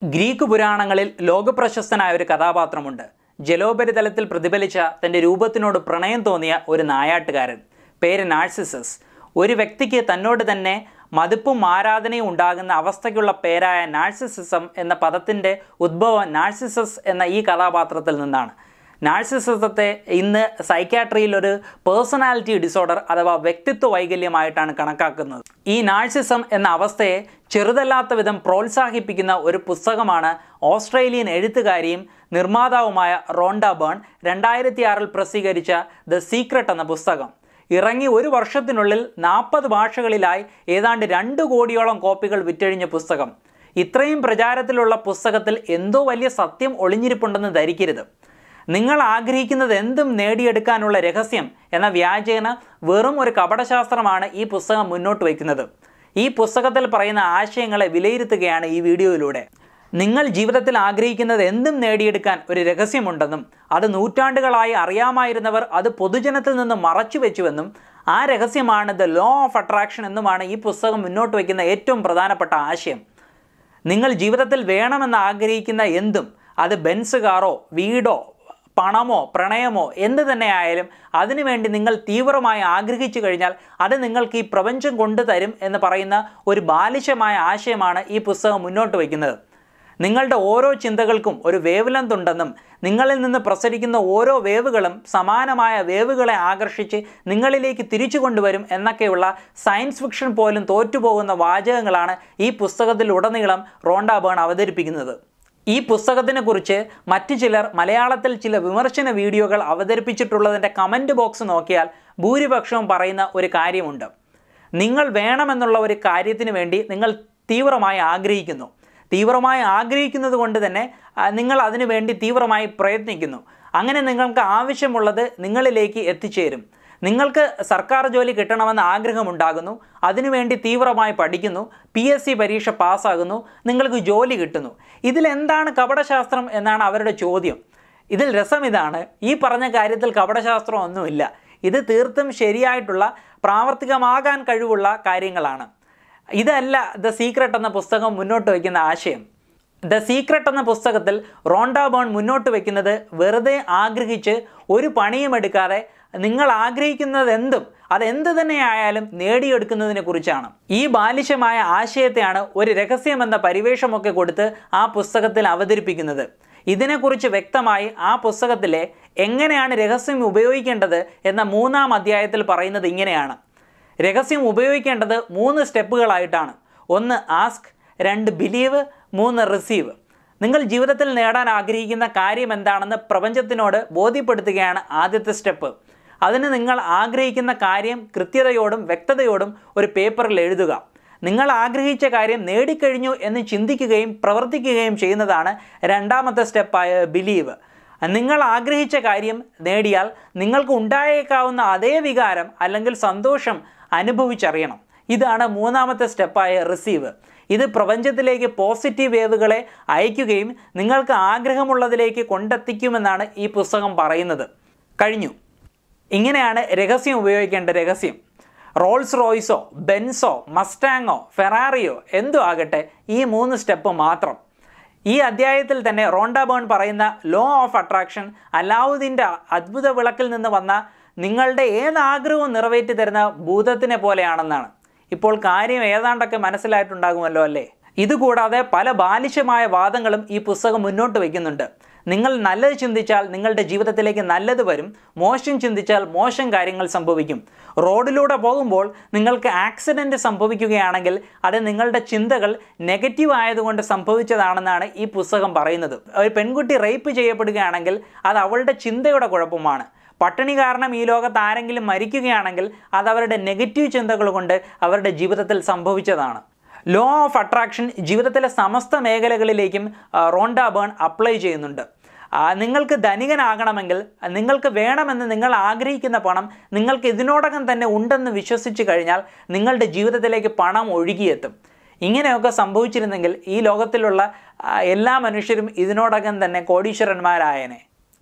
Greek പുരാണങ്ങളിൽ ലോകപ്രശസ്തനായ ഒരു കഥാപാത്രമുണ്ട് ജലോപരിതലത്തിൽ പ്രതിഫലിച്ച തൻ്റെ രൂപത്തിനോട് പ്രണയം തോന്നിയ ഒരു നായാട്ടുകാരൻ പേര് നാഴ്സിസസ് ഒരു വ്യക്തിക്ക് തന്നോട് തന്നെ മതിപ്പും ആരാധനയും ഉണ്ടാകുന്ന അവസ്ഥയ്ക്കുള്ള പേരായ നാഴ്സിസിസം എന്ന പദത്തിൻ്റെ ഉദ്ഭവം നാഴ്സിസസ് എന്ന ഈ കഥാപാത്രത്തിൽ നിന്നാണ് നാഴ്സിസിസത്തെ ഇന്ന് സൈക്യാട്രിയിൽ ഒരു പേഴ്സണാലിറ്റി ഡിസോർഡർ അഥവാ വ്യക്തിത്വ വൈകല്യമായിട്ടാണ് കണക്കാക്കുന്നത് ഈ നാഴ്സിസം എന്ന അവസ്ഥയെ ചെറുതല്ലാത്ത വിധം പ്രോത്സാഹിപ്പിക്കുന്ന ഒരു പുസ്തകമാണ് ഓസ്ട്രേലിയൻ എഴുത്തുകാരിയും നിർമ്മാതാവുമായ റോണ്ട ബേൺ രണ്ടായിരത്തി ആറിൽ പ്രസിദ്ധീകരിച്ച ദ സീക്രട്ട് എന്ന പുസ്തകം ഇറങ്ങി ഒരു വർഷത്തിനുള്ളിൽ നാൽപ്പത് ഭാഷകളിലായി ഏതാണ്ട് രണ്ട് കോടിയോളം കോപ്പികൾ വിറ്റഴിഞ്ഞ പുസ്തകം ഇത്രയും പ്രചാരത്തിലുള്ള പുസ്തകത്തിൽ എന്തോ വലിയ സത്യം ഒളിഞ്ഞിരിപ്പുണ്ടെന്ന് ധരിക്കരുത് നിങ്ങൾ ആഗ്രഹിക്കുന്നത് എന്തും നേടിയെടുക്കാനുള്ള രഹസ്യം എന്ന വ്യാജേന വെറും ഒരു കപടശാസ്ത്രമാണ് ഈ പുസ്തകം മുന്നോട്ട് വയ്ക്കുന്നത് ഈ പുസ്തകത്തിൽ പറയുന്ന ആശയങ്ങളെ വിലയിരുത്തുകയാണ് ഈ വീഡിയോയിലൂടെ നിങ്ങൾ ജീവിതത്തിൽ ആഗ്രഹിക്കുന്നത് എന്തും നേടിയെടുക്കാൻ ഒരു രഹസ്യമുണ്ടെന്നും അത് നൂറ്റാണ്ടുകളായി അറിയാമായിരുന്നവർ അത് പൊതുജനത്തിൽ നിന്ന് മറച്ചു വെച്ചുവെന്നും ആ രഹസ്യമാണ് ദ ലോ ഓഫ് അട്രാക്ഷൻ എന്നുമാണ് ഈ പുസ്തകം മുന്നോട്ട് വയ്ക്കുന്ന ഏറ്റവും പ്രധാനപ്പെട്ട ആശയം നിങ്ങൾ ജീവിതത്തിൽ വേണമെന്ന് ആഗ്രഹിക്കുന്ന എന്തും അത് ബെൻസ് കാറോ വീടോ പണമോ പ്രണയമോ എന്ത് തന്നെ ആയാലും അതിനുവേണ്ടി നിങ്ങൾ തീവ്രമായി ആഗ്രഹിച്ചു കഴിഞ്ഞാൽ അത് നിങ്ങൾക്ക് ഈ പ്രപഞ്ചം കൊണ്ടുതരും എന്ന് പറയുന്ന ഒരു ബാലിശമായ ആശയമാണ് ഈ പുസ്തകം മുന്നോട്ട് വയ്ക്കുന്നത് നിങ്ങളുടെ ഓരോ ചിന്തകൾക്കും ഒരു വേവ് ലെന്ത് ഉണ്ടെന്നും നിങ്ങളിൽ നിന്ന് പ്രസരിക്കുന്ന ഓരോ വേവുകളും സമാനമായ വേവുകളെ ആകർഷിച്ച് നിങ്ങളിലേക്ക് തിരിച്ചു കൊണ്ടുവരും എന്നൊക്കെയുള്ള സയൻസ് ഫിക്ഷൻ പോലും തോറ്റുപോകുന്ന വാചകങ്ങളാണ് ഈ പുസ്തകത്തിൽ ഉടനീളം റോണ്ട ബേൺ അവതരിപ്പിക്കുന്നത് ഈ പുസ്തകത്തിനെ കുറിച്ച് മറ്റു ചിലർ മലയാളത്തിൽ ചില വിമർശന വീഡിയോകൾ അവതരിപ്പിച്ചിട്ടുള്ളതിൻ്റെ കമൻറ്റ് ബോക്സ് നോക്കിയാൽ ഭൂരിപക്ഷവും പറയുന്ന ഒരു കാര്യമുണ്ട് നിങ്ങൾ വേണമെന്നുള്ള ഒരു കാര്യത്തിന് വേണ്ടി നിങ്ങൾ തീവ്രമായി ആഗ്രഹിക്കുന്നു തീവ്രമായി ആഗ്രഹിക്കുന്നത് കൊണ്ട് തന്നെ ആ, നിങ്ങൾ അതിനു വേണ്ടി തീവ്രമായി പ്രയത്നിക്കുന്നു അങ്ങനെ നിങ്ങൾക്ക് ആവശ്യമുള്ളത് നിങ്ങളിലേക്ക് എത്തിച്ചേരും നിങ്ങൾക്ക് സർക്കാർ ജോലി കിട്ടണമെന്ന് ആഗ്രഹമുണ്ടാകുന്നു അതിനുവേണ്ടി തീവ്രമായി പഠിക്കുന്നു പി എസ് സി പരീക്ഷ പാസ്സാകുന്നു നിങ്ങൾക്ക് ജോലി കിട്ടുന്നു ഇതിലെന്താണ് കപടശാസ്ത്രം എന്നാണ് അവരുടെ ചോദ്യം ഇതിൽ രസം ഇതാണ് ഈ പറഞ്ഞ കാര്യത്തിൽ കപടശാസ്ത്രം ഒന്നുമില്ല ഇത് തീർത്തും ശരിയായിട്ടുള്ള പ്രാവർത്തികമാകാൻ കഴിവുള്ള കാര്യങ്ങളാണ് ഇതല്ല ദ സീക്രട്ട് എന്ന പുസ്തകം മുന്നോട്ട് വയ്ക്കുന്ന ആശയം ദ സീക്രട്ട് എന്ന പുസ്തകത്തിൽ റോണ്ട ബോൺ മുന്നോട്ട് വയ്ക്കുന്നത് വെറുതെ ആഗ്രഹിച്ച് ഒരു പണിയും എടുക്കാതെ നിങ്ങൾ ആഗ്രഹിക്കുന്നത് എന്തും അതെന്ത് തന്നെ ആയാലും നേടിയെടുക്കുന്നതിനെ കുറിച്ചാണ് ഈ ബാലിശമായ ആശയത്തെയാണ് ഒരു രഹസ്യമെന്ന പരിവേഷമൊക്കെ കൊടുത്ത് ആ പുസ്തകത്തിൽ അവതരിപ്പിക്കുന്നത് ഇതിനെക്കുറിച്ച് വ്യക്തമായി ആ പുസ്തകത്തിലെ എങ്ങനെയാണ് രഹസ്യം ഉപയോഗിക്കേണ്ടത് എന്ന മൂന്നാം അധ്യായത്തിൽ പറയുന്നത് ഇങ്ങനെയാണ് രഹസ്യം ഉപയോഗിക്കേണ്ടത് മൂന്ന് സ്റ്റെപ്പുകളായിട്ടാണ് ഒന്ന് ആസ്ക് രണ്ട് ബിലീവ് മൂന്ന് റിസീവ് നിങ്ങൾ ജീവിതത്തിൽ നേടാൻ ആഗ്രഹിക്കുന്ന കാര്യം എന്താണെന്ന് പ്രപഞ്ചത്തിനോട് ബോധ്യപ്പെടുത്തുകയാണ് ആദ്യത്തെ സ്റ്റെപ്പ് അതിന് നിങ്ങൾ ആഗ്രഹിക്കുന്ന കാര്യം കൃത്യതയോടും വ്യക്തതയോടും ഒരു പേപ്പറിൽ എഴുതുക നിങ്ങൾ ആഗ്രഹിച്ച കാര്യം നേടിക്കഴിഞ്ഞു എന്ന് ചിന്തിക്കുകയും പ്രവർത്തിക്കുകയും ചെയ്യുന്നതാണ് രണ്ടാമത്തെ സ്റ്റെപ്പായ ബിലീവ് നിങ്ങൾ ആഗ്രഹിച്ച കാര്യം നേടിയാൽ നിങ്ങൾക്ക് ഉണ്ടായേക്കാവുന്ന അതേ വികാരം അല്ലെങ്കിൽ സന്തോഷം അനുഭവിച്ചറിയണം ഇതാണ് മൂന്നാമത്തെ സ്റ്റെപ്പായ റിസീവ് ഇത് പ്രപഞ്ചത്തിലേക്ക് പോസിറ്റീവ് വേവുകളെ അയക്കുകയും നിങ്ങൾക്ക് ആഗ്രഹമുള്ളതിലേക്ക് കൊണ്ടെത്തിക്കുമെന്നാണ് ഈ പുസ്തകം പറയുന്നത് കഴിഞ്ഞു ഇങ്ങനെയാണ് രഹസ്യം ഉപയോഗിക്കേണ്ട രഹസ്യം റോൾസ് റോയ്സോ ബെൻസോ മസ്റ്റാങ്ങോ ഫെറാറിയോ എന്തോ ആകട്ടെ ഈ മൂന്ന് സ്റ്റെപ്പ് മാത്രം ഈ അധ്യായത്തിൽ തന്നെ റോണ്ട ബേൺ പറയുന്ന ലോ ഓഫ് അട്രാക്ഷൻ അലാവുദ്ദീൻ്റെ അത്ഭുത വിളക്കിൽ നിന്ന് വന്ന നിങ്ങളുടെ ഏത് ആഗ്രഹവും നിറവേറ്റി തരുന്ന ഭൂതത്തിനെ പോലെയാണെന്നാണ് ഇപ്പോൾ കാര്യം ഏതാണ്ടൊക്കെ മനസ്സിലായിട്ടുണ്ടാകുമല്ലോ അല്ലേ ഇതുകൂടാതെ പല ബാലിശമായ വാദങ്ങളും ഈ പുസ്തകം മുന്നോട്ട് വയ്ക്കുന്നുണ്ട് നിങ്ങൾ നല്ലത് ചിന്തിച്ചാൽ നിങ്ങളുടെ ജീവിതത്തിലേക്ക് നല്ലത് വരും മോശം ചിന്തിച്ചാൽ മോശം കാര്യങ്ങൾ സംഭവിക്കും റോഡിലൂടെ പോകുമ്പോൾ നിങ്ങൾക്ക് ആക്സിഡൻറ്റ് സംഭവിക്കുകയാണെങ്കിൽ അത് നിങ്ങളുടെ ചിന്തകൾ നെഗറ്റീവ് ആയതുകൊണ്ട് സംഭവിച്ചതാണെന്നാണ് ഈ പുസ്തകം പറയുന്നത് ഒരു പെൺകുട്ടി റേപ്പ് ചെയ്യപ്പെടുകയാണെങ്കിൽ അത് അവളുടെ ചിന്തയുടെ കുഴപ്പമാണ് പട്ടിണി കാരണം ഈ ലോകത്ത് ആരെങ്കിലും മരിക്കുകയാണെങ്കിൽ അത് അവരുടെ നെഗറ്റീവ് ചിന്തകൾ കൊണ്ട് അവരുടെ ജീവിതത്തിൽ സംഭവിച്ചതാണ് ലോ ഓഫ് അട്രാക്ഷൻ ജീവിതത്തിലെ സമസ്ത മേഖലകളിലേക്കും ആ, റോണ്ട ബേൺ അപ്ലൈ ചെയ്യുന്നുണ്ട് ആ, നിങ്ങൾക്ക് ധനികനാകണമെങ്കിൽ നിങ്ങൾക്ക് വേണമെന്ന് നിങ്ങൾ ആഗ്രഹിക്കുന്ന പണം നിങ്ങൾക്ക് ഇതിനോടകം തന്നെ ഉണ്ടെന്ന് വിശ്വസിച്ച് കഴിഞ്ഞാൽ നിങ്ങളുടെ ജീവിതത്തിലേക്ക് പണം ഒഴുകിയെത്തും ഇങ്ങനെയൊക്കെ സംഭവിച്ചിരുന്നെങ്കിൽ ഈ ലോകത്തിലുള്ള ആ, എല്ലാ മനുഷ്യരും ഇതിനോടകം തന്നെ കോടീശ്വരന്മാരായനെ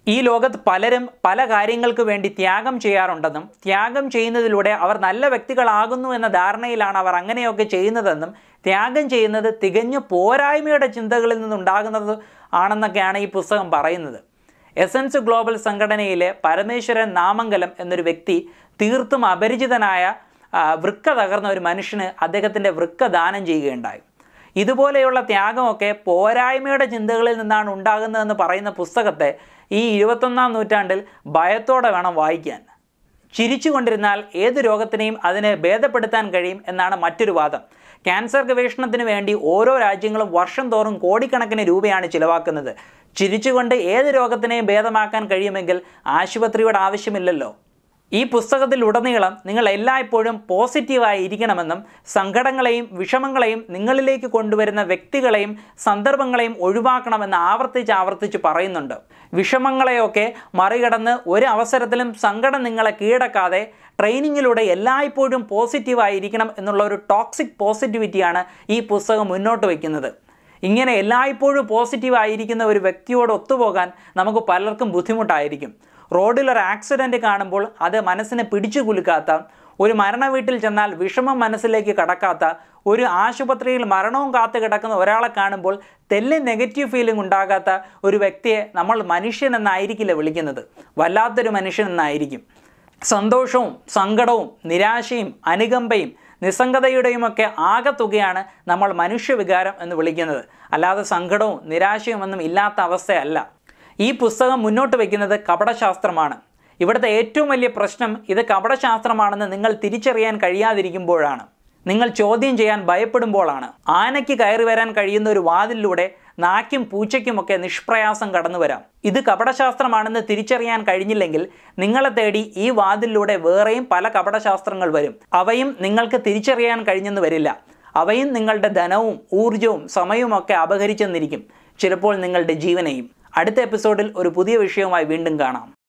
ഈ ലോകത്ത് പലരും പല കാര്യങ്ങൾക്ക് വേണ്ടി ത്യാഗം ചെയ്യാറുണ്ടെന്നും ത്യാഗം ചെയ്യുന്നതിലൂടെ അവർ നല്ല വ്യക്തികളാകുന്നു എന്ന ധാരണയിലാണ് അവർ അങ്ങനെയൊക്കെ ചെയ്യുന്നതെന്നും ത്യാഗം ചെയ്യുന്നത് തികഞ്ഞ പോരായ്മയുടെ ചിന്തകളിൽ നിന്നുണ്ടാകുന്നത് ആണെന്നൊക്കെയാണ് ഈ പുസ്തകം പറയുന്നത് എസൻസ് ഗ്ലോബൽ സംഘടനയിലെ പരമേശ്വരൻ നാമംഗലം എന്നൊരു വ്യക്തി തീർത്തും അപരിചിതനായ ആ, വൃക്ക തകർന്ന ഒരു മനുഷ്യന് അദ്ദേഹത്തിൻ്റെ വൃക്ക ദാനം ചെയ്യുകയുണ്ടായി ഇതുപോലെയുള്ള ത്യാഗമൊക്കെ പോരായ്മയുടെ ചിന്തകളിൽ നിന്നാണ് ഉണ്ടാകുന്നതെന്ന് പറയുന്ന പുസ്തകത്തെ ഈ ഇരുപത്തൊന്നാം നൂറ്റാണ്ടിൽ ഭയത്തോടെ വേണം വായിക്കാൻ ചിരിച്ചുകൊണ്ടിരുന്നാൽ ഏത് രോഗത്തിനെയും അതിനെ ഭേദപ്പെടുത്താൻ കഴിയും എന്നാണ് മറ്റൊരു വാദം ക്യാൻസർ ഗവേഷണത്തിന് വേണ്ടി ഓരോ രാജ്യങ്ങളും വർഷം തോറും കോടിക്കണക്കിന് രൂപയാണ് ചിലവാക്കുന്നത് ചിരിച്ചുകൊണ്ട് ഏത് രോഗത്തിനെയും ഭേദമാക്കാൻ കഴിയുമെങ്കിൽ ആശുപത്രിയുടെ ആവശ്യമില്ലല്ലോ ഈ പുസ്തകത്തിൽ ഉടനീളം നിങ്ങൾ എല്ലായ്പ്പോഴും പോസിറ്റീവായി ഇരിക്കണമെന്നും സങ്കടങ്ങളെയും വിഷമങ്ങളെയും നിങ്ങളിലേക്ക് കൊണ്ടുവരുന്ന വ്യക്തികളെയും സന്ദർഭങ്ങളെയും ഒഴിവാക്കണമെന്ന് ആവർത്തിച്ച് ആവർത്തിച്ച് പറയുന്നുണ്ട് വിഷമങ്ങളെയൊക്കെ മറികടന്ന് ഒരു അവസരത്തിലും സങ്കടം നിങ്ങളെ കീഴടക്കാതെ ട്രെയിനിങ്ങിലൂടെ എല്ലായ്പ്പോഴും പോസിറ്റീവായിരിക്കണം എന്നുള്ള ഒരു ടോക്സിക് പോസിറ്റിവിറ്റിയാണ് ഈ പുസ്തകം മുന്നോട്ട് വയ്ക്കുന്നത് ഇങ്ങനെ എല്ലായ്പ്പോഴും പോസിറ്റീവ് ആയിരിക്കുന്ന ഒരു വ്യക്തിയോട് ഒത്തുപോകാൻ നമുക്ക് പലർക്കും ബുദ്ധിമുട്ടായിരിക്കും റോഡിൽ ഒരു ആക്സിഡൻറ്റ് കാണുമ്പോൾ അത് മനസ്സിനെ പിടിച്ചു കുലുക്കാത്ത ഒരു മരണ വീട്ടിൽ ചെന്നാൽ വിഷമം മനസ്സിലേക്ക് കടക്കാത്ത ഒരു ആശുപത്രിയിൽ മരണവും കാത്തു കിടക്കുന്ന ഒരാളെ കാണുമ്പോൾ തെല്ല് നെഗറ്റീവ് ഫീലിംഗ് ഉണ്ടാകാത്ത ഒരു വ്യക്തിയെ നമ്മൾ മനുഷ്യൻ എന്നായിരിക്കില്ല വിളിക്കുന്നത് വല്ലാത്തൊരു മനുഷ്യൻ എന്നായിരിക്കും സന്തോഷവും സങ്കടവും നിരാശയും അനുകമ്പയും നിസ്സംഗതയുടെയുമൊക്കെ ആകത്തുകയാണ് നമ്മൾ മനുഷ്യവികാരം എന്ന് വിളിക്കുന്നത് അല്ലാതെ സങ്കടവും നിരാശയും ഒന്നും ഇല്ലാത്ത അവസ്ഥയല്ല ഈ പുസ്തകം മുന്നോട്ട് വയ്ക്കുന്നത് കപടശാസ്ത്രമാണ് ഇവിടുത്തെ ഏറ്റവും വലിയ പ്രശ്നം ഇത് കപടശാസ്ത്രമാണെന്ന് നിങ്ങൾ തിരിച്ചറിയാൻ കഴിയാതിരിക്കുമ്പോഴാണ് നിങ്ങൾ ചോദ്യം ചെയ്യാൻ ഭയപ്പെടുമ്പോഴാണ് ആനയ്ക്ക് കയറി വരാൻ കഴിയുന്ന ഒരു വാതിലിലൂടെ നായ്ക്കും പൂച്ചയ്ക്കുമൊക്കെ നിഷ്പ്രയാസം കടന്നു വരാം ഇത് കപടശാസ്ത്രമാണെന്ന് തിരിച്ചറിയാൻ കഴിഞ്ഞില്ലെങ്കിൽ നിങ്ങളെ തേടി ഈ വാതിലിലൂടെ വേറെയും പല കപടശാസ്ത്രങ്ങൾ വരും അവയും നിങ്ങൾക്ക് തിരിച്ചറിയാൻ കഴിഞ്ഞെന്ന് വരില്ല അവയും നിങ്ങളുടെ ധനവും ഊർജവും സമയവും ഒക്കെ അപഹരിച്ചെന്നിരിക്കും ചിലപ്പോൾ നിങ്ങളുടെ ജീവനെയും അടുത്ത എപ്പിസോഡിൽ ഒരു പുതിയ വിഷയവുമായി വീണ്ടും കാണാം